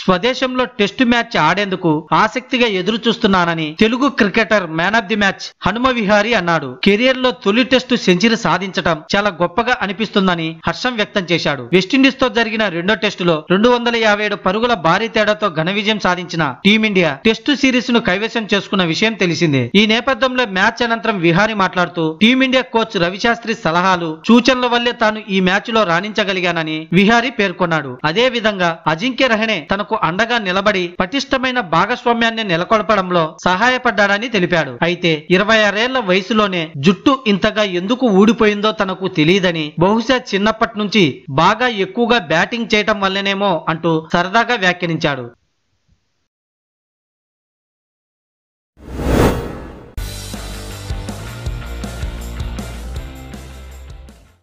స్వదేశంలో test match ఆడేందుకు ఆసక్తిగా ఎదురు చూస్తున్నానని Telugu cricketer man of the match Hanuma Vihari అన్నాడు కెరియర్ లో తొలి టెస్టు సెంచరీ సాధించడం చాలా గొప్పగా అనిపిస్తుందని హర్షం వ్యక్తం చేశాడు వెస్టిండీస్ తో జరిగిన రెండో టెస్టులో రెండు వందల యాభై ఏడు పరుగుల భారీ తేడాతో ఘన విజయం సాధించిన టీమిండియా టెస్టు సిరీస్ ను కైవసం చేసుకున్న విషయం తెలిసిందే ఈ నేపథ్యంలో మ్యాచ్ అనంతరం విహారీ మాట్లాడుతూ టీమిండియా కోచ్ రవిశాస్త్రి సలహాలు సూచనల వల్లే తాను ఈ మ్యాచ్ లో రాణించగలిగానని విహారీ పేర్కొన్నాడు అదే విధంగా అజింక్య రహణే తనకు అండగా నిలబడి పటిష్టమైన భాగస్వామ్యాన్ని నెలకొల్పడంలో సహాయపడ్డాడని తెలిపాడు అయితే ఇరవై ఆరేళ్ల వయసులోనే జుట్టు ఇంతగా ఎందుకు ఊడిపోయిందో తనకు తెలియదని బహుశా చిన్నప్పటి నుంచి బాగా ఎక్కువగా బ్యాటింగ్ చేయటం వల్లనేమో అంటూ సరదాగా వ్యాఖ్యానించాడు